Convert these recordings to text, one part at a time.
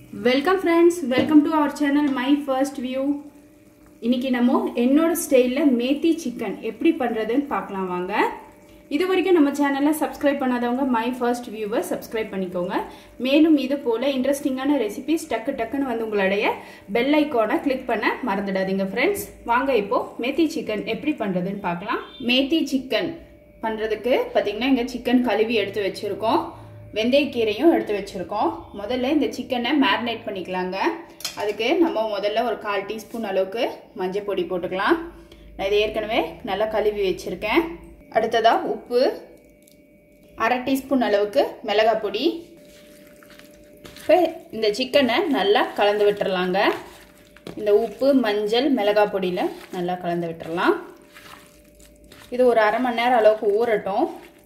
welcome friends welcome to our channel my first view இன்னைக்கு நம்ம என்னோட ஸ்டைலில் மேத்தி சிக்கன் எப்படி பண்ணுறதுன்னு பார்க்கலாம் வாங்க இது வரைக்கும் நம்ம சேனலை சப்ஸ்கிரைப் பண்ணாதவங்க மை ஃபர்ஸ்ட் வியூவை சப்ஸ்கிரைப் பண்ணிக்கோங்க மேலும் இது போல் இன்ட்ரெஸ்டிங்கான ரெசிபிஸ் டக்கு டக்குன்னு வந்து உங்களுடைய பெல் ஐக்கானை கிளிக் பண்ண மறந்துடாதீங்க ஃப்ரெண்ட்ஸ் வாங்க இப்போ மேத்தி சிக்கன் எப்படி பண்ணுறதுன்னு பார்க்கலாம் மேத்தி சிக்கன் பண்ணுறதுக்கு பார்த்தீங்கன்னா இங்கே சிக்கன் கழுவி எடுத்து வச்சுருக்கோம் வெந்தயக்கீரையும் எடுத்து வச்சுருக்கோம் முதல்ல இந்த சிக்கனை மேரினேட் பண்ணிக்கலாங்க அதுக்கு நம்ம முதல்ல ஒரு கால் டீஸ்பூன் அளவுக்கு மஞ்சள் பொடி போட்டுக்கலாம் நான் இது ஏற்கனவே நல்லா கழுவி வச்சுருக்கேன் அடுத்ததாக உப்பு அரை டீஸ்பூன் அளவுக்கு மிளகாய் பொடி இப்போ இந்த சிக்கனை நல்லா கலந்து விட்டுறலாங்க இந்த உப்பு மஞ்சள் மிளகாய் பொடியில் நல்லா கலந்து விட்டுறலாம் இது ஒரு அரை மணி நேரம் அளவுக்கு ஊறட்டும்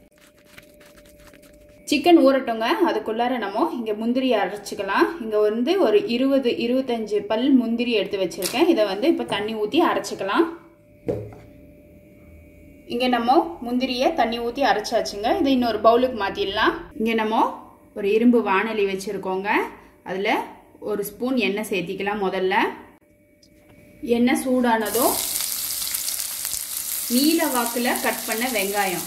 சிக்கன் ஊறட்டுங்க அதுக்குள்ளார நம்ம இங்கே முந்திரி அரைச்சிக்கலாம் இங்கே வந்து ஒரு இருபது இருபத்தஞ்சு பல் முந்திரி எடுத்து வச்சுருக்கேன் இதை வந்து இப்போ தண்ணி ஊற்றி அரைச்சிக்கலாம் இங்கே நம்ம முந்திரியை தண்ணி ஊற்றி அரைச்சாச்சுங்க இதை இன்னொரு பவுலுக்கு மாற்றிடலாம் இங்கே நம்ம ஒரு இரும்பு வானொலி வச்சுருக்கோங்க அதில் ஒரு ஸ்பூன் எண்ணெய் சேர்த்திக்கலாம் முதல்ல எண்ணெய் சூடானதும் நீல வாக்கில் கட் பண்ண வெங்காயம்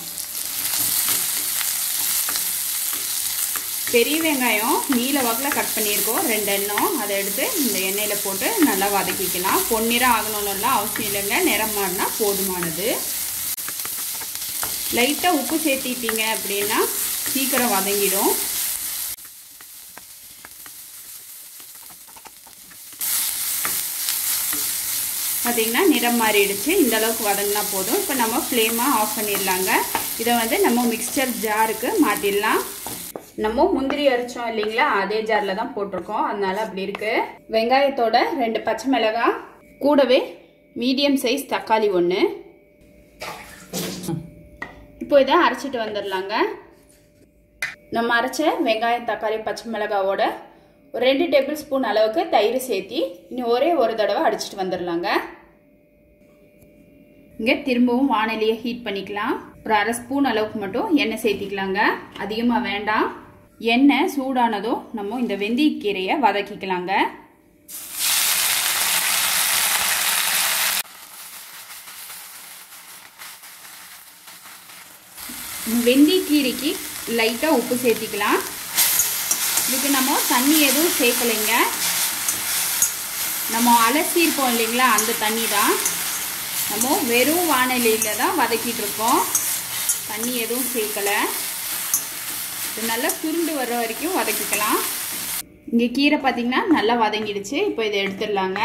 பெரிய வெங்காயம் நீல வாக்கில் கட் பண்ணியிருக்கோம் ரெண்டு எண்ணம் அதை எடுத்து இந்த எண்ணெயில் போட்டு நல்லா வதக்கிக்கலாம் பொன்னிறம் ஆகணும்னுலாம் அவசியம் இல்லைங்க நிறம் மாறினா போதுமானது லைட்டாக உப்பு சேர்த்திட்டீங்க அப்படின்னா சீக்கிரம் வதங்கிடும் பார்த்தீங்கன்னா நிறம் மாறிடுச்சு இந்த அளவுக்கு வதங்கினா போதும் இப்போ நம்ம ஃப்ளேமாக ஆஃப் பண்ணிடலாங்க இதை வந்து நம்ம மிக்சர் ஜாருக்கு மாட்டிடலாம் நம்ம முந்திரி அரைச்சோம் இல்லைங்களா அதே ஜாரில் தான் போட்டிருக்கோம் அதனால அப்படி இருக்கு வெங்காயத்தோட ரெண்டு பச்சை மிளகாய் கூடவே மீடியம் சைஸ் தக்காளி ஒன்று இப்போ இதை அரைச்சிட்டு வந்துடலாங்க நம்ம அரைச்ச வெங்காயம் தக்காளி பச்சை மிளகாவோட ஒரு ரெண்டு டேபிள் ஸ்பூன் அளவுக்கு தயிர் சேர்த்தி இன்னும் ஒரே ஒரு தடவை அடிச்சிட்டு வந்துடலாங்க இங்கே திரும்பவும் வானிலையை ஹீட் பண்ணிக்கலாம் ஒரு அரை ஸ்பூன் அளவுக்கு மட்டும் எண்ணெய் சேர்த்திக்கலாங்க அதிகமாக வேண்டாம் எண்ணெய் சூடானதும் நம்ம இந்த வெந்தயக்கீரையை வதக்கிக்கலாங்க வெந்தயக்கீரைக்கு லைட்டாக உப்பு சேர்த்திக்கலாம் இதுக்கு நம்ம தண்ணி எதுவும் சேர்க்கலைங்க நம்ம அலசியிருப்போம் இல்லைங்களா அந்த தண்ணி தான் நம்ம வெறும் வானிலையில் தான் வதக்கிட்டு இருக்கோம் தண்ணி எதுவும் சேர்க்கலை இது நல்லா சுருண்டு வர்ற வரைக்கும் வதக்கிக்கலாம் இங்கே கீரை பார்த்திங்கன்னா நல்லா வதங்கிடுச்சு இப்போ இதை எடுத்துடலாங்க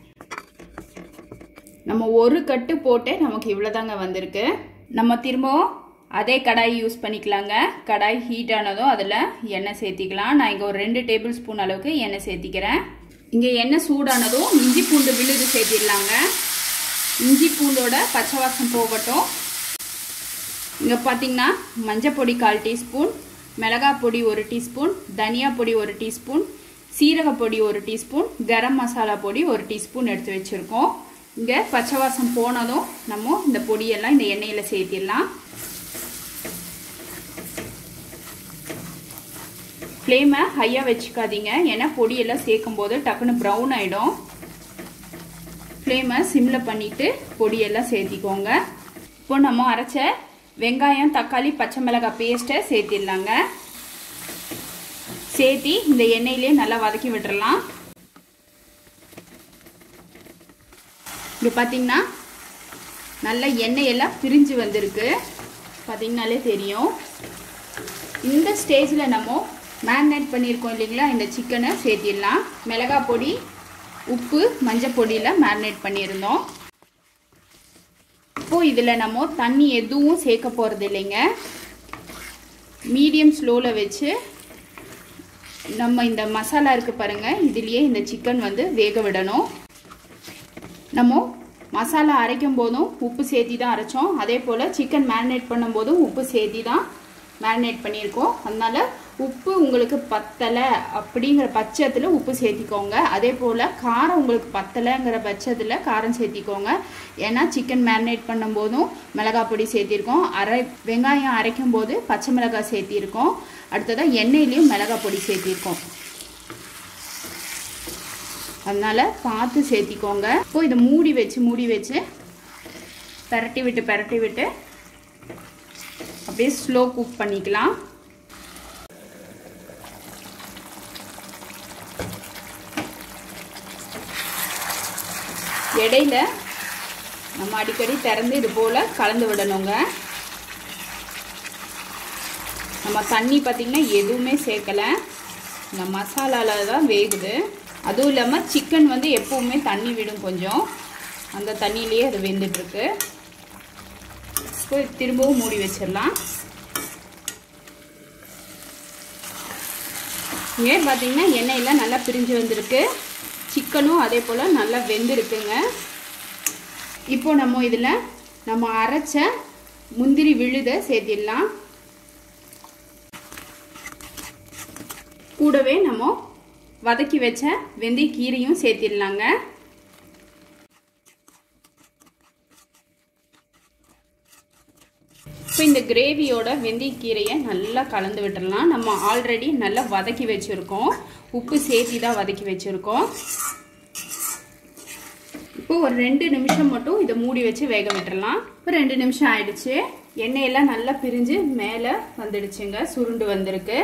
நம்ம ஒரு கட்டு போட்டு நமக்கு இவ்வளோதாங்க வந்திருக்கு நம்ம திரும்பவும் அதே கடாய் யூஸ் பண்ணிக்கலாங்க கடாய் ஹீட் ஆனதும் அதில் எண்ணெய் சேர்த்திக்கலாம் நான் இங்கே ஒரு ரெண்டு டேபிள் ஸ்பூன் அளவுக்கு எண்ணெய் சேர்த்திக்கிறேன் இங்கே எண்ணெய் சூடானதும் இஞ்சி பூண்டு விழுது சேர்த்திடலாங்க இஞ்சி பூண்டோட பச்சை வாசம் போகட்டும் இங்கே பார்த்தீங்கன்னா மஞ்சள் பொடி கால் டீஸ்பூன் மிளகாய் பொடி ஒரு டீஸ்பூன் தனியா பொடி ஒரு டீஸ்பூன் சீரக பொடி ஒரு டீஸ்பூன் கரம் மசாலா பொடி ஒரு டீஸ்பூன் எடுத்து வச்சுருக்கோம் இங்கே பச்சை வாசம் போனதும் நம்ம இந்த பொடியெல்லாம் இந்த எண்ணெயில் சேர்த்திடலாம் ஃப்ளேமை ஹையாக வச்சுக்காதீங்க ஏன்னா பொடியெல்லாம் சேர்க்கும் போது டக்குன்னு ப்ரௌன் ஆகிடும் ஃப்ளேமை சிம்மில் பண்ணிவிட்டு பொடியெல்லாம் சேர்த்திக்கோங்க இப்போ நம்ம அரைச்ச வெங்காயம் தக்காளி பச்சை மிளகாய் பேஸ்ட்டை சேர்த்திடலாங்க சேர்த்தி இந்த எண்ணெயிலே நல்லா வதக்கி விட்டுறலாம் இங்கே பார்த்தீங்கன்னா நல்ல எண்ணெயெல்லாம் பிரிஞ்சு வந்திருக்கு பார்த்தீங்கனாலே தெரியும் இந்த ஸ்டேஜில் நம்ம மேரினேட் பண்ணியிருக்கோம் இல்லைங்களா இந்த சிக்கனை சேர்த்திடலாம் மிளகாய் பொடி உப்பு மஞ்சள் பொடியில் மேரினேட் பண்ணியிருந்தோம் இப்போது இதில் நம்ம தண்ணி எதுவும் சேர்க்க போகிறது இல்லைங்க மீடியம் ஸ்லோவில் வச்சு நம்ம இந்த மசாலா இருக்குது பாருங்கள் இதுலேயே இந்த சிக்கன் வந்து வேக விடணும் நம்ம மசாலா அரைக்கும் போதும் உப்பு சேர்த்தி தான் அரைச்சோம் அதே போல் சிக்கன் மேரினேட் பண்ணும்போதும் உப்பு சேர்த்தி தான் மேரினேட் பண்ணியிருக்கோம் அதனால் உப்பு உங்களுக்கு பத்தலை அப்படிங்கிற பட்சத்தில் உப்பு சேர்த்திக்கோங்க அதே போல் காரம் உங்களுக்கு பத்தலைங்கிற பட்சத்தில் காரம் சேர்த்திக்கோங்க ஏன்னா சிக்கன் மேரினேட் பண்ணும்போதும் மிளகாய் பொடி சேர்த்திருக்கோம் அரை வெங்காயம் அரைக்கும் போது பச்சை மிளகாய் சேர்த்திருக்கோம் அடுத்ததாக எண்ணெயிலையும் மிளகாய் பொடி சேர்த்திருக்கோம் அதனால பார்த்து சேர்த்திக்கோங்க இப்போ இதை மூடி வச்சு மூடி வச்சு பரட்டி விட்டு பரட்டி விட்டு அப்படியே ஸ்லோ குக் பண்ணிக்கலாம் இடையில நம்ம அடிக்கடி திறந்து இது போல் கலந்து விடணுங்க நம்ம தண்ணி பார்த்திங்கன்னா எதுவுமே சேர்க்கலை இந்த மசாலாவில் தான் வேகுது அதுவும் இல்லாமல் சிக்கன் வந்து எப்பவுமே தண்ணி விடும் கொஞ்சம் அந்த தண்ணியிலேயே அது வெந்துட்டுருக்கு இப்போ திரும்பவும் மூடி வச்சிடலாம் ஏன் பார்த்தீங்கன்னா எண்ணெயெல்லாம் நல்லா பிரிஞ்சு வந்திருக்கு சிக்கனும் அதே போல் நல்லா வெந்திருக்குங்க இப்போ நம்ம இதில் நம்ம அரைச்ச முந்திரி விழுதை சேர்த்திடலாம் கூடவே நம்ம வதக்கி வச்ச வெந்தய கீரையும் சேர்த்திடலாங்க இப்போ இந்த கிரேவியோட வெந்தயக்கீரையை நல்லா கலந்து விட்டுடலாம் நம்ம ஆல்ரெடி நல்லா வதக்கி வச்சுருக்கோம் உப்பு சேர்த்தி தான் வதக்கி வச்சுருக்கோம் இப்போ ஒரு ரெண்டு நிமிஷம் மட்டும் இதை மூடி வச்சு வேக விட்டுறலாம் இப்போ ரெண்டு நிமிஷம் ஆயிடுச்சு எண்ணெயெல்லாம் நல்லா பிரிஞ்சு மேலே வந்துடுச்சுங்க சுருண்டு வந்திருக்கு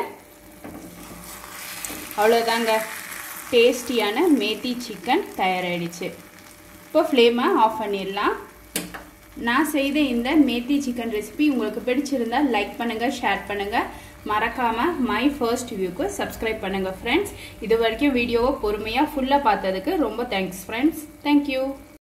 அவ்வளோதாங்க டேஸ்டியான மேத்தி சிக்கன் தயாராகிடுச்சு இப்போ ஃப்ளேமை ஆஃப் பண்ணிடலாம் நான் செய்த இந்த மேத்தி சிக்கன் ரெசிபி உங்களுக்கு பிடிச்சிருந்தா லைக் பண்ணுங்கள் ஷேர் பண்ணுங்கள் மறக்காமல் மை ஃபர்ஸ்ட் வியூக்கு சப்ஸ்கிரைப் பண்ணுங்கள் ஃப்ரெண்ட்ஸ் இது வரைக்கும் வீடியோவை பொறுமையாக ஃபுல்லாக பார்த்ததுக்கு ரொம்ப தேங்க்ஸ் ஃப்ரெண்ட்ஸ் தேங்க்யூ